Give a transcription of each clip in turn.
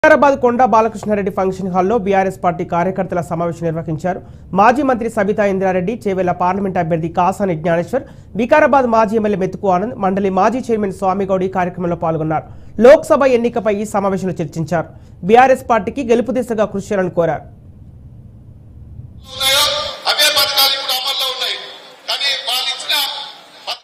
Hyderabad Konda Balakrishna Reddy function హాల్లో BRS party కార్యకర్తల సమావేశం నిర్వహించారు మాజీ మంత్రి సబితా ఇంద్రారెడ్డి చేవెళ్ల పార్లమెంట్ అభ్యర్థి కాసాని జ్ఞానేశ్వర్ వికారాబాద్ మాజీ ఎమ్మెల్యే మెతుకు ఆనంద్ మండలి మాజీ చైర్మన్ స్వామిగౌడ్ ఈ కార్యక్రమంలో పాల్గొన్నారు లోక్సభ ఎన్నికపై ఈ సమావేశంలో చర్చించారు బీఆర్ఎస్ పార్టీకి గెలుపు దిశగా కృషి చేయాలని కోరారు ఉన్నాయో అవే పథకాలు ఇప్పుడు అమల్లో ఉన్నాయి కానీ వాళ్ళు ఇచ్చిన పథ-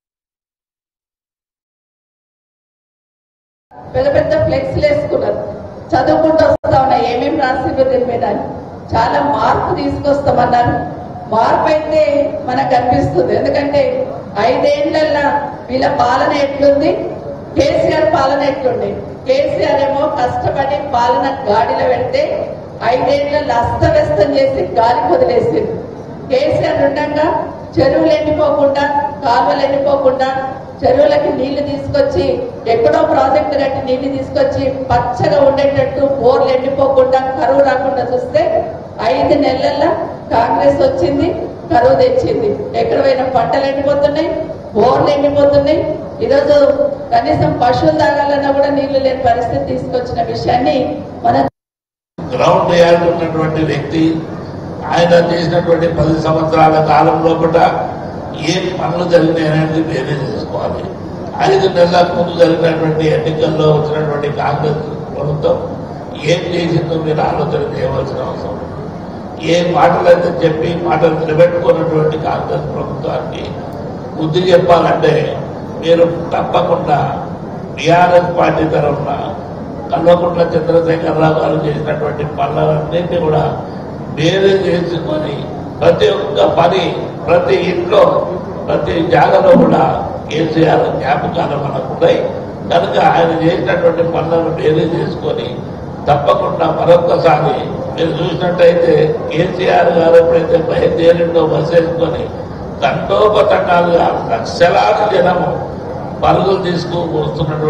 పెద్ద పెద్ద ఫ్లెక్స్లు వేసుకున్నారు చదువుకుంటూ వస్తా ఉన్నాయి ఏమేమి రాసిందో దీని మీద అని. చాలా మార్పు తీసుకొస్తామన్నారు మార్పు అయితే మనకు అనిపిస్తుంది ఎందుకంటే ఐదేళ్లల్లా వీళ్ళ పాలన ఎట్లుంది కేసీఆర్ పాలన ఎట్లుంది కేసీఆర్ ఏమో కష్టపడి పాలన గాడిలో పెడితే ఐదేళ్లలో అస్తవ్యస్తం చేసి గాలి వదిలేసింది కేసీఆర్ ఉండగా చెరువులు ఎండిపోకుండా కాలువలు ఎండిపోకుండా చెరువులకి నీళ్లు తీసుకొచ్చి ఎక్కడో ప్రాజెక్టు కట్టి నీళ్లు తీసుకొచ్చి పచ్చగా ఉండేటట్టు బోర్లు ఎండిపోకుండా కరువు రాకుండా చూస్తే ఐదు నెలల్లో కాంగ్రెస్ వచ్చింది కరువు తెచ్చింది ఎక్కడ పోయినా పంటలు ఎండిపోతున్నాయి బోర్లు ఎండిపోతున్నాయి ఈరోజు కనీసం పశువులు తాగాలన్నా కూడా నీళ్లు లేని పరిస్థితి తీసుకొచ్చిన విషయాన్ని మనం గ్రౌండ్ రియాలిటీ ఉన్నటువంటి వ్యక్తి ఆయన చేసినటువంటి పది సంవత్సరాల కాలం లోపల ఏం పనులు జరిగినాయనేది వేరే చేసుకోవాలి ఐదు నెలల ముందు జరిగినటువంటి ఎన్నికల్లో వచ్చినటువంటి కాంగ్రెస్ ప్రభుత్వం ఏం చేసిందో మీరు ఆలోచన చేయవలసిన అవసరం ఉంది. ఏ మాటలైతే చెప్పి మాటలు నిలబెట్టుకున్నటువంటి కాంగ్రెస్ ప్రభుత్వానికి బుద్ధి చెప్పాలంటే మీరు తప్పకుండా బీఆర్ఎస్ పార్టీ తరఫున కల్వకుంట్ల చంద్రశేఖరరావు గారు చేసినటువంటి పనులన్నింటినీ కూడా వేరే చేసుకొని ప్రతి ఒక్క పని ప్రతి ఇంట్లో ప్రతి జాగలో కూడా కేసీఆర్ జ్ఞాపకాలు మనకు ఉన్నాయి కనుక ఆయన చేసినటువంటి పనులను వేరే చేసుకొని తప్పకుండా మరొక్కసారి మీరు చూసినట్టయితే కేసీఆర్ గారు ఎప్పుడైతే బయలుదేరిండో బస్ వేసుకొని తండోపతండాలుగా లక్షలాది జనము పరుగులు తీసుకు వస్తున్నటువంటి